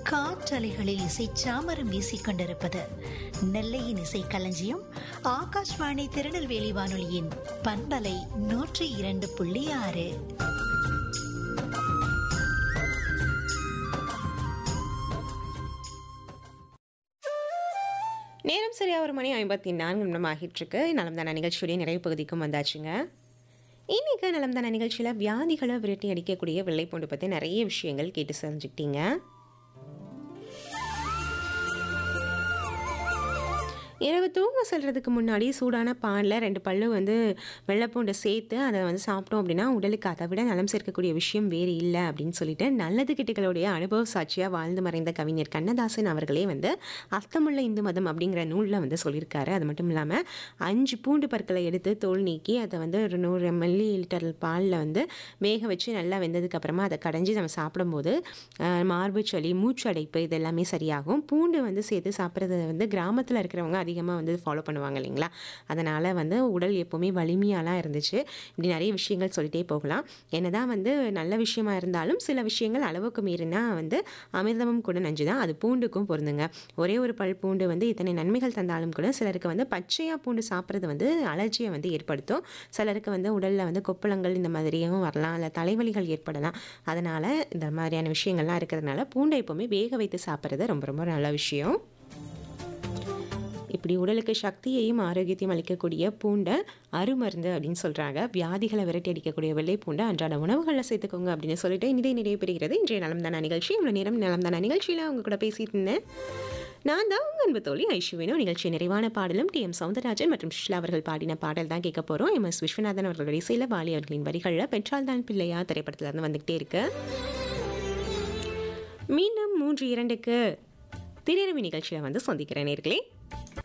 காற்றலைகளில் இசை சாமரம் வீசிக் கொண்டிருப்பது நெல்லையின் இசை களஞ்சியம் ஆகாஷ்வாணி திருநெல்வேலி வானொலியின் பண்பலை நூற்றி இரண்டு புள்ளி ஆறு நேரம் சரியா ஒரு மணி ஐம்பத்தி நான்கு நிமிடம் ஆகிட்டு இருக்கு நலம்தான நிகழ்ச்சியுடைய நிறைவு பகுதிக்கும் வந்தாச்சுங்க இன்னைக்கு நலம்தான நிகழ்ச்சியில் வியாதிகளை விரட்டி அடிக்கக்கூடிய வெள்ளைப்பூண்டு பற்றி நிறைய விஷயங்கள் கேட்டு தெரிஞ்சுக்கிட்டீங்க இரவு தூங்க செல்றதுக்கு முன்னாடி சூடான பானில் ரெண்டு பல்லு வந்து வெள்ளைப்பூண்டை சேர்த்து அதை வந்து சாப்பிட்டோம் அப்படின்னா உடலுக்கு அதை விட நலம் சேர்க்கக்கூடிய விஷயம் வேறு இல்லை அப்படின்னு சொல்லிட்டு நல்லது கிட்டுகளுடைய அனுபவ சாட்சியாக வாழ்ந்து மறைந்த கவிஞர் கண்ணதாசன் அவர்களே வந்து அர்த்தமுள்ள இந்து மதம் அப்படிங்கிற நூலில் வந்து சொல்லியிருக்காரு அது மட்டும் இல்லாமல் அஞ்சு பூண்டு பற்களை எடுத்து தோல் நீக்கி அதை வந்து ஒரு நூறு மில்லி லிட்டர் பாலில் வந்து வேக வச்சு நல்லா வெந்ததுக்கு அப்புறமா அதை கடைஞ்சி நம்ம சாப்பிடும்போது அஹ், மார்பு சளி மூச்சு அடைப்பு இது எல்லாமே சரியாகும் பூண்டு வந்து சேர்த்து சாப்பிட்றத வந்து கிராமத்தில் இருக்கிறவங்க அதிகமாக வந்து ஃபாலோ பண்ணுவாங்க இல்லைங்களா அதனால் வந்து உடல் எப்போவுமே வலிமையாலாம் இருந்துச்சு இப்படி நிறைய விஷயங்கள் சொல்லிட்டே போகலாம் என்னதான் வந்து நல்ல விஷயமா இருந்தாலும் சில விஷயங்கள் அளவுக்கு மீறினா வந்து அமிர்தமும் கூட நஞ்சு தான் அது பூண்டுக்கும் பொருந்துங்க ஒரே ஒரு பல் பூண்டு வந்து இத்தனை நன்மைகள் தந்தாலும் கூட சிலருக்கு வந்து பச்சையாக பூண்டு சாப்பிட்றது வந்து அலர்ஜியை வந்து ஏற்படுத்தும் சிலருக்கு வந்து உடலில் வந்து கொப்பளங்கள் இந்த மாதிரியும் வரலாம் இல்லை தலைவலிகள் ஏற்படலாம் அதனால் இந்த மாதிரியான விஷயங்கள்லாம் இருக்கிறதுனால பூண்டை எப்போவுமே வேக வைத்து சாப்பிட்றது ரொம்ப ரொம்ப நல்ல விஷயம் இப்படி உடலுக்கு சக்தியையும் ஆரோக்கியத்தையும் அளிக்கக்கூடிய பூண்டை அருமருந்து அப்படின்னு சொல்கிறாங்க வியாதிகளை விரட்டி அடிக்கக்கூடிய வெள்ளை பூண்டை அன்றாட உணவுகளில் சேர்த்துக்கோங்க அப்படின்னு சொல்லிட்டு இனிதே நிறைவு பெறுகிறது இன்றைய நலம்தான நிகழ்ச்சி இவ்வளோ நேரம் நலம்தான நிகழ்ச்சியில் அவங்க கூட பேசிட்டு இருந்தேன் நான் தான் உங்கள் அன்பு தோழி ஐஷுவினோ நிகழ்ச்சி நிறைவான பாடலும் டி எம் சவுந்தரராஜன் மற்றும் சுஷ்லா அவர்கள் பாடின பாடல் தான் கேட்க போகிறோம் எம் எஸ் விஸ்வநாதன் அவர்களுடைய இசையில் வாலி அவர்களின் வரிகளில் பெற்றால் தான் பிள்ளையா திரைப்படத்தில் இருந்து வந்துகிட்டே இருக்கு மீண்டும் மூன்று இரண்டுக்கு திரையரவி நிகழ்ச்சியில் வந்து சந்திக்கிறேன் நேர்களே